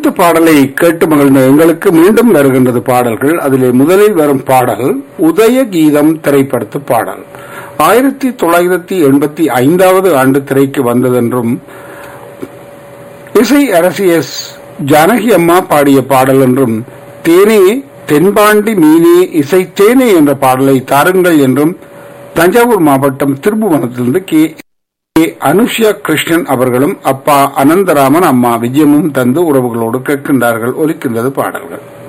பிடித்த பாடலை கேட்டு மகிழ்ந்த எங்களுக்கு மீண்டும் வருகின்றது பாடல்கள் அதிலே முதலில் வரும் பாடல் உதய கீதம் திரைப்படத்து பாடல் ஆயிரத்தி தொள்ளாயிரத்தி எண்பத்தி ஐந்தாவது ஆண்டு திரைக்கு வந்ததென்றும் இசை அரசி எஸ் ஜானகி அம்மா பாடிய பாடல் என்றும் தேனே தென்பாண்டி மீனே இசை தேனே என்ற பாடலை தாருங்கள் என்றும் தஞ்சாவூர் மாவட்டம் திருப்புவனத்திலிருந்து கே கே. அனுஷ்யா கிருஷ்ணன் அவர்களும் அப்பா அனந்தராமன் அம்மா விஜயமும் தந்து உறவுகளோடு கேட்கின்றார்கள் ஒலிக்கின்றது பாடல்கள்